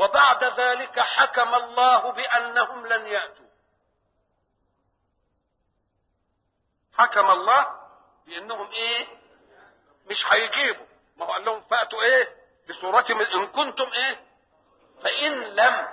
وبعد ذلك حكم الله بأنهم لن يأتوا حكم الله بأنهم إيه مش هيجيبوا ما هو قال لهم فأتوا إيه بصورة من إن كنتم إيه فإن لم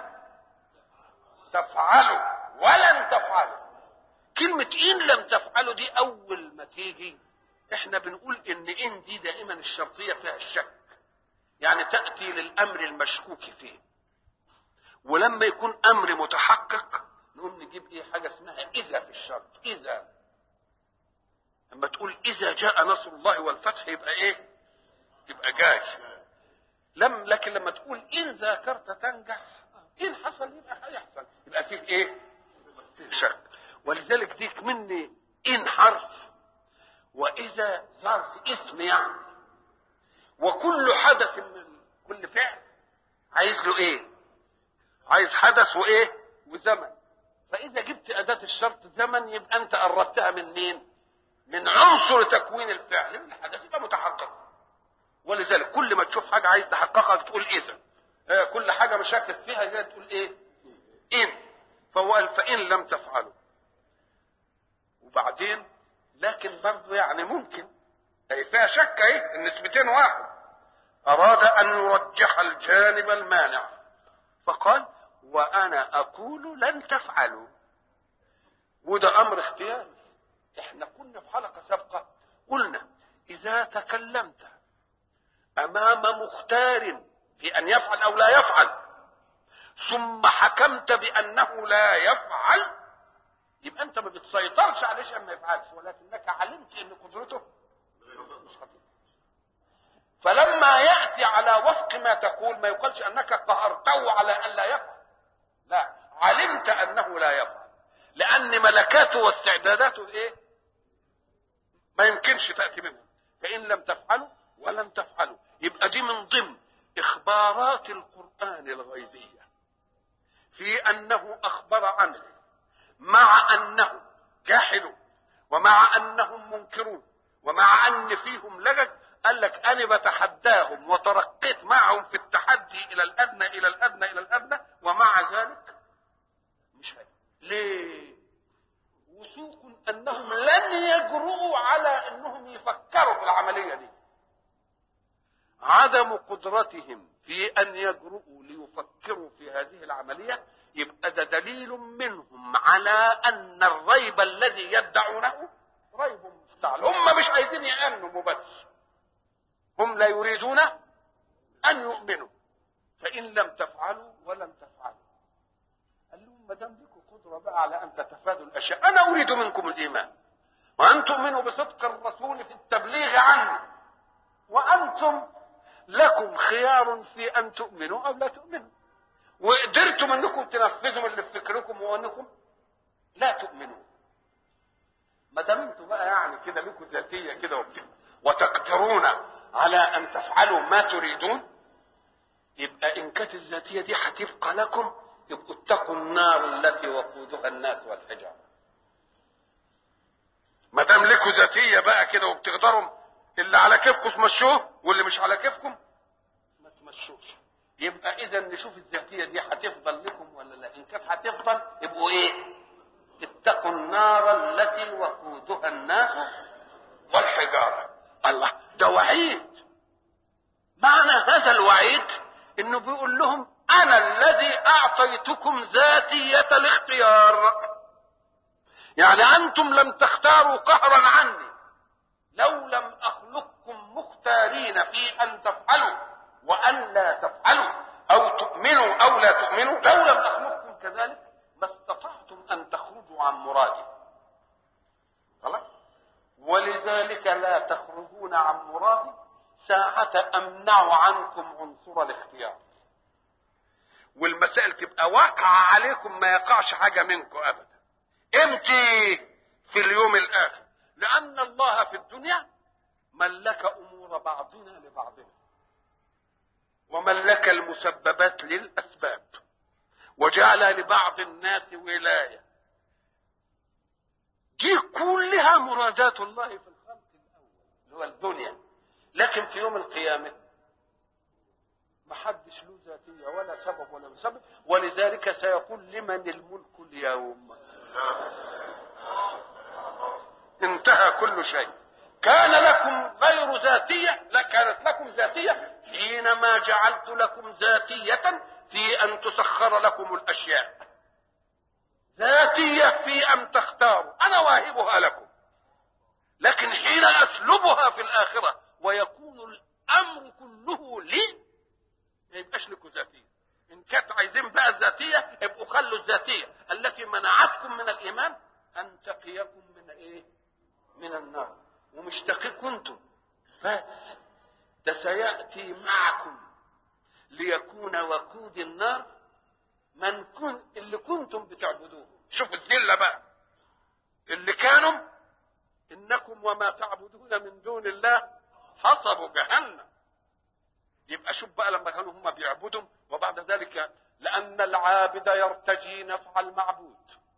تفعلوا ولن تفعلوا كلمة إن لم تفعلوا دي أول ما تيجي إحنا بنقول إن إن دي دائما الشرطية فيها الشك يعني تأتي للأمر المشكوك فيه ولما يكون أمر متحقق نقوم نجيب إيه حاجة اسمها إذا في الشرط إذا لما تقول إذا جاء نصر الله والفتح يبقى إيه يبقى جاي لم لكن لما تقول إن ذاكرت تنجح إن حصل يبقى هيحصل يبقى فيه إيه فيه شك ولذلك ديك مني إن حرف وإذا ظرف اسم يعني وكل حدث من كل فعل عايز له ايه عايز حدث وايه وزمن فاذا جبت اداه الشرط زمن يبقى انت قربتها من مين من عنصر تكوين الفعل من الحدث يبقى متحقق ولذلك كل ما تشوف حاجه عايز تحققها تقول اذا آه كل حاجه مشاكل فيها زي تقول ايه ان فهو قال فان لم تفعلوا وبعدين لكن برضه يعني ممكن هي فيها شك اهي النسبتين واحد اراد ان يرجح الجانب المانع فقال وانا اقول لن تفعلوا وده امر اختياري احنا كنا في حلقه سابقه قلنا اذا تكلمت امام مختار في ان يفعل او لا يفعل ثم حكمت بانه لا يفعل يبقى انت ما بتسيطرش عليه عشان ما يفعلش ولكنك علمت ان قدرته مش خطير فلما ياتي على وفق ما تقول ما يقالش انك قهرته على ان لا يفعل لا علمت انه لا يفعل لان ملكاته واستعداداته ايه ما يمكنش تاتي منه فان لم تفعلوا ولم تفعلوا يبقى دي من ضمن اخبارات القران الغيبيه في انه اخبر عنه مع انهم جاحدون ومع انهم منكرون ومع ان فيهم لجج قال لك انا بتحداهم وترقيت معهم في التحدي الى الادنى الى الادنى الى الادنى ومع ذلك مش هي. ليه وثوق انهم لن يجرؤوا على انهم يفكروا في العمليه دي عدم قدرتهم في ان يجرؤوا ليفكروا في هذه العمليه يبقى ده دليل منهم على ان الريب الذي يدعونه ريب مفتعل هم مش عايزين يامنوا بس هم لا يريدون ان يؤمنوا فان لم تفعلوا ولم تفعلوا قال لهم ما دام لكم قدره بقى على ان تتفادوا الاشياء انا اريد منكم الايمان وان تؤمنوا بصدق الرسول في التبليغ عني وانتم لكم خيار في ان تؤمنوا او لا تؤمنوا وقدرتم انكم تنفذوا اللي في فكركم وانكم لا تؤمنوا ما دام انتم بقى يعني كده لكم ذاتيه كده وتقدرون على ان تفعلوا ما تريدون يبقى ان كانت الذاتيه دي هتبقى لكم يبقوا اتقوا النار التي وقودها الناس والحجاره ما دام لكم ذاتيه بقى كده وبتقدروا اللي على كيفكم تمشوه واللي مش على كيفكم ما تمشوش يبقى اذا نشوف الذاتيه دي هتفضل لكم ولا لا ان كانت هتفضل يبقوا ايه اتقوا النار التي وقودها الناس والحجاره الله ده وعيد معنى هذا الوعيد انه بيقول لهم انا الذي اعطيتكم ذاتيه الاختيار يعني انتم لم تختاروا قهرا عني لو لم اخلقكم مختارين في ان تفعلوا وان لا تفعلوا او تؤمنوا او لا تؤمنوا لو لم اخلقكم كذلك ما استطعتم ان تخرجوا عن مرادي خلاص ولذلك لا تخرجون عن مرادي ساعة أمنع عنكم عنصر الاختيار والمسائل تبقى واقعة عليكم ما يقعش حاجة منكم أبدا امتى في اليوم الآخر لأن الله في الدنيا ملك أمور بعضنا لبعضنا وملك المسببات للأسباب وجعل لبعض الناس ولاية دي كلها مرادات الله في الخلق الأول اللي هو الدنيا لكن في يوم القيامة ما حدش له ذاتيه ولا سبب ولا مسبب ولذلك سيقول لمن الملك اليوم انتهى كل شيء كان لكم غير ذاتية لا كانت لكم ذاتية حينما جعلت لكم ذاتية في أن تسخر لكم الأشياء ذاتية في أن تختاروا أنا واهبها لكم لكن حين أسلبها في الآخرة ويكون الأمر كله لي ما يبقاش لكم ذاتية إن كانت عايزين بقى الذاتية يبقوا خلوا الذاتية التي منعتكم من الإيمان أن تقيكم من إيه؟ من النار ومش تقيكم أنتم بس ده سيأتي معكم ليكون وقود النار من كن اللي كنتم بتعبدوه شوفوا الذلة بقى اللي كانوا إنكم وما تعبدون من دون الله حصبوا جهنم يبقى شوف بقى لما كانوا هم بيعبدوا وبعد ذلك لأن العابد يرتجي نفع المعبود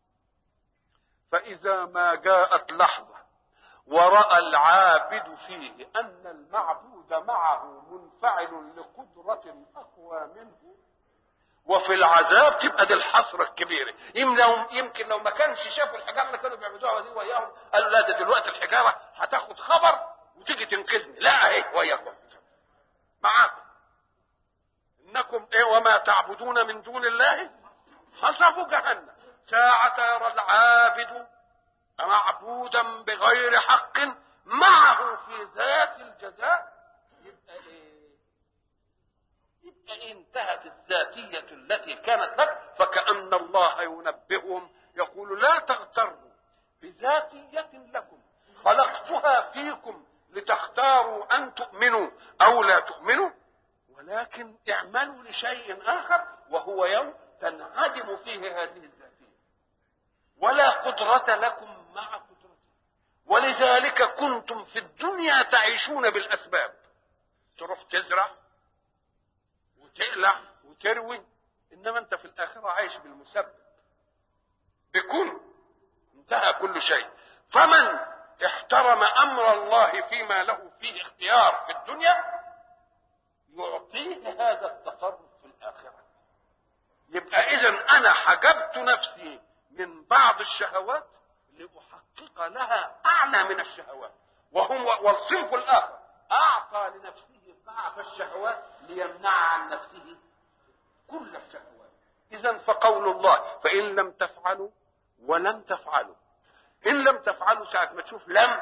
فإذا ما جاءت لحظة ورأى العابد فيه أن المعبود معه منفعل لقدرة أقوى منه وفي العذاب تبقى دي الحسرة الكبيرة يمكن لو ما كانش شافوا الحجارة اللي كانوا بيعبدوها دي وياهم قالوا لا ده دلوقتي الحجارة هتاخد خبر وتيجي تنقذني لا اهي وياكم معاكم انكم ايه وما تعبدون من دون الله حسب جهنم ساعة يرى العابد معبودا بغير حق معه في ذات الجزاء يبقى ايه يبقى انتهت الذاتية التي كانت لك فكأن الله ينبههم يقول لا تغتروا بذاتية لكم خلقتها فيكم لتختاروا أن تؤمنوا أو لا تؤمنوا ولكن اعملوا لشيء آخر وهو يوم تنعدم فيه هذه الذاتية ولا قدرة لكم مع قدرته ولذلك كنتم في الدنيا تعيشون بالأسباب تروح تزرع وتقلع وتروي إنما أنت في الآخرة عايش بالمسبب بكن انتهى كل شيء فمن احترم امر الله فيما له فيه اختيار في الدنيا يعطيه هذا التصرف في الاخره يبقى اذا انا حجبت نفسي من بعض الشهوات لاحقق لها اعلى من الشهوات وهم والصنف الاخر اعطى لنفسه ضعف الشهوات ليمنع عن نفسه كل الشهوات اذا فقول الله فان لم تفعلوا ولن تفعلوا ان لم تفعلوا ساعه ما تشوف لم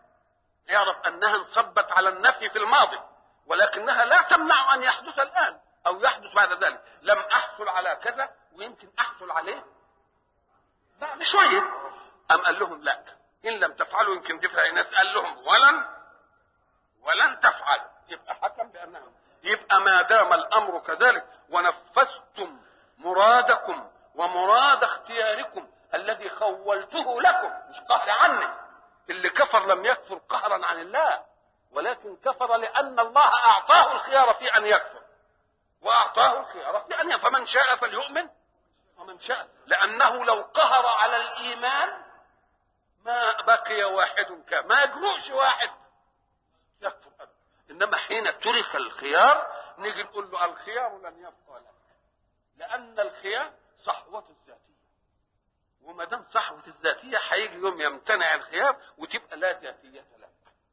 اعرف انها انصبت على النفي في الماضي ولكنها لا تمنع ان يحدث الان او يحدث بعد ذلك لم احصل على كذا ويمكن احصل عليه بعد شويه ام قال لهم لا ان لم تفعلوا يمكن دفع ناس قال لهم ولن ولن تفعلوا يبقى حكم بانها يبقى ما دام الامر كذلك ونفذتم مرادكم ومراد اختياركم الذي خولته لكم مش قهر عني اللي كفر لم يكفر قهرا عن الله ولكن كفر لأن الله أعطاه الخيار في أن يكفر وأعطاه الخيار في أن يكفر فمن شاء فليؤمن ومن شاء لأنه لو قهر على الإيمان ما بقي واحد كان ما يجرؤش واحد يكفر أبدا إنما حين ترك الخيار نيجي نقول له الخيار لن يبقى لك لأن الخيار صحوة الذاتية وما دام صحوة الذاتية هيجي يوم يمتنع الخيار وتبقى لا ذاتية لك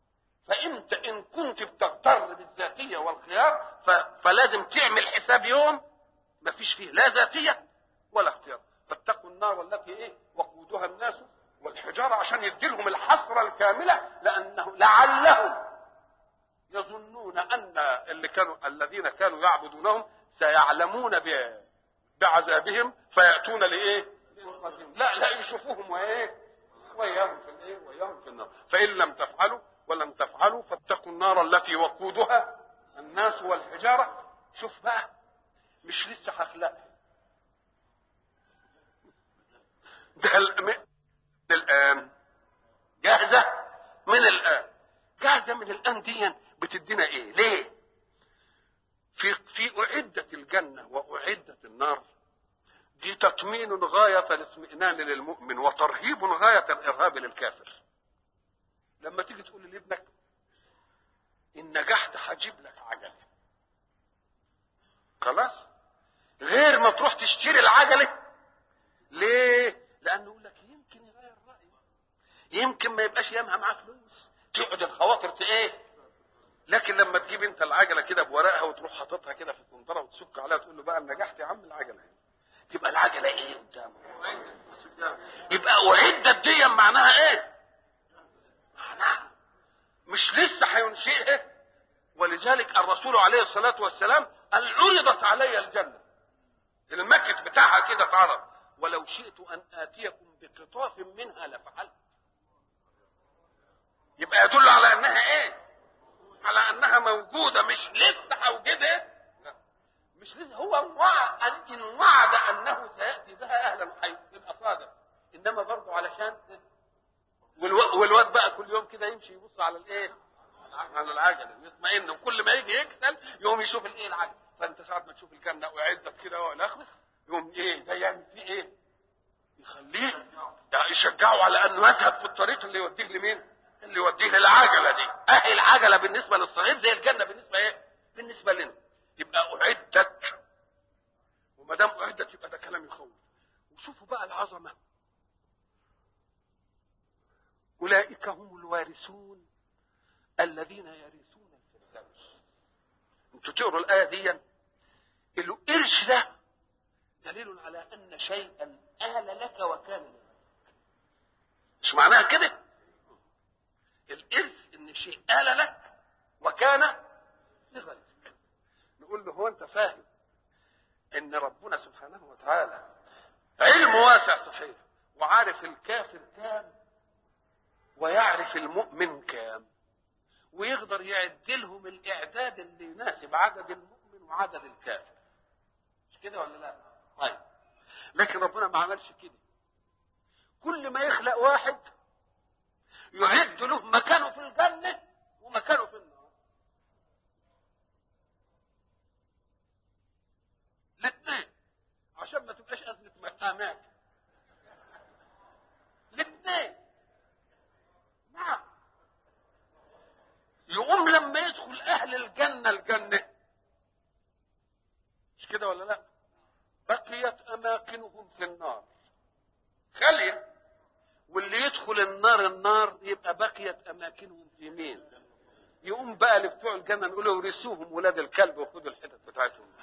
فانت ان كنت بتغتر بالذاتية والخيار ف... فلازم تعمل حساب يوم ما فيش فيه لا ذاتية ولا اختيار فاتقوا النار التي ايه وقودها الناس والحجارة عشان يديلهم الحسرة الكاملة لأنه لعلهم يظنون أن اللي كانوا الذين كانوا يعبدونهم سيعلمون ب... بعذابهم فيأتون لإيه؟ لا لا يشوفوهم وايه وياهم في الايه وياهم في النار فان لم تفعلوا ولم تفعلوا فاتقوا النار التي وقودها الناس والحجاره شوف بقى مش لسه هخلقها ده من الان جاهزه من الان جاهزه من الان دي بتدينا ايه ليه في في اعدت الجنه واعدت النار دي تطمين غاية الاطمئنان للمؤمن وترهيب غاية الإرهاب للكافر لما تيجي تقول لابنك إن نجحت هجيب لك عجلة خلاص غير ما تروح تشتري العجله ليه لانه يقول لك يمكن يغير رايه يمكن ما يبقاش يامها معاه فلوس تقعد الخواطر ايه لكن لما تجيب انت العجله كده بورقها وتروح حاططها كده في القنطره وتسك عليها تقول له بقى نجحت يا عم العجله تبقى العجله ايه قدامه يبقى اعدت دي معناها ايه معناها مش لسه هينشئها ولذلك الرسول عليه الصلاه والسلام قال عرضت علي الجنه المكت بتاعها كده اتعرض ولو شئت ان اتيكم بقطاف منها لفعلت يبقى يدل على انها ايه على انها موجوده مش لسه هوجدها لا مش لسه هو وعد ان وعد انه سياتي بها اهلا يبقى صادق انما برضه علشان والواد بقى كل يوم كده يمشي يبص على الايه على العجله يطمئن وكل ما يجي يكسل يقوم يشوف الايه العجله فانت ساعه ما تشوف الجنه وعدت كده والى اخره يقوم ايه ده يعمل فيه ايه يخليه يشجعه على انه يذهب في الطريق اللي يوديه لمين اللي يوديه للعجله دي اهي العجله بالنسبه للصغير زي الجنه بالنسبه ايه بالنسبه لنا يبقى اعدت وما دام اعدت يبقى ده كلام يخوف وشوفوا بقى العظمه اولئك هم الوارثون الذين يرثون الفردوس انتوا تقروا الايه دي القرش ده دليل على ان شيئا آل لك وكان لك مش معناها كده الارث ان شيء آل لك وكان لغيرك نقول له هو انت فاهم ان ربنا سبحانه وتعالى علم واسع صحيح وعارف الكافر كام ويعرف المؤمن كام ويقدر يعد لهم الاعداد اللي يناسب عدد المؤمن وعدد الكافر مش كده ولا لا طيب لكن ربنا ما عملش كده كل ما يخلق واحد يعد له مكانه في الجنة ومكانه في النار الاثنين عشان ما تبقاش أزمة مقامات الاثنين نعم يقوم لما يدخل أهل الجنة الجنة مش كده ولا لا بقيت أماكنهم في النار خالية واللي يدخل النار النار يبقى بقيت اماكنهم في مين يقوم بقى لبتوع الجنه نقول له ورثوهم ولاد الكلب وخدوا الحتت بتاعتهم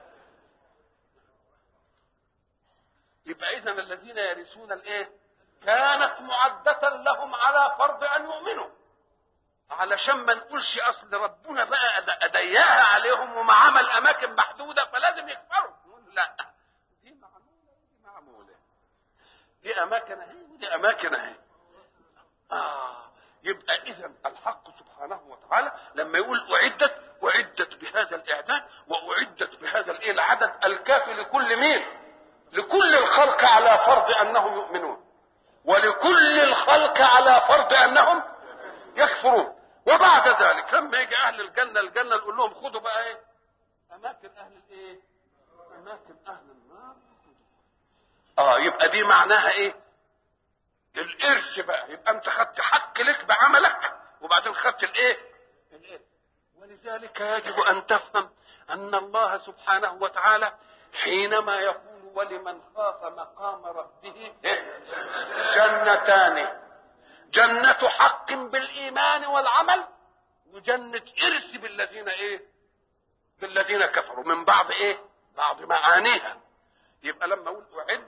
يبقى اذا الذين يرثون الايه كانت معدة لهم على فرض ان يؤمنوا علشان ما نقولش اصل ربنا بقى ادياها عليهم وما عمل اماكن محدوده فلازم يكفروا نقول لا دي معموله ودي معموله دي اماكن اهي ودي اماكن اهي اه يبقى اذا الحق سبحانه وتعالى لما يقول اعدت اعدت بهذا الاعداد واعدت بهذا الايه العدد الكافي لكل مين لكل الخلق على فرض انهم يؤمنون ولكل الخلق على فرض انهم يكفرون وبعد ذلك لما يجي اهل الجنه الجنه نقول لهم خدوا بقى ايه اماكن اهل الايه اماكن اهل النار اه يبقى دي معناها ايه الارث بقى يبقى انت خدت حق لك بعملك وبعدين خدت الايه الارث ولذلك يجب ان تفهم ان الله سبحانه وتعالى حينما يقول ولمن خاف مقام ربه جنتان جنة حق بالإيمان والعمل وجنة إرث بالذين إيه؟ بالذين كفروا من بعض إيه؟ بعض معانيها يبقى لما أقول أعد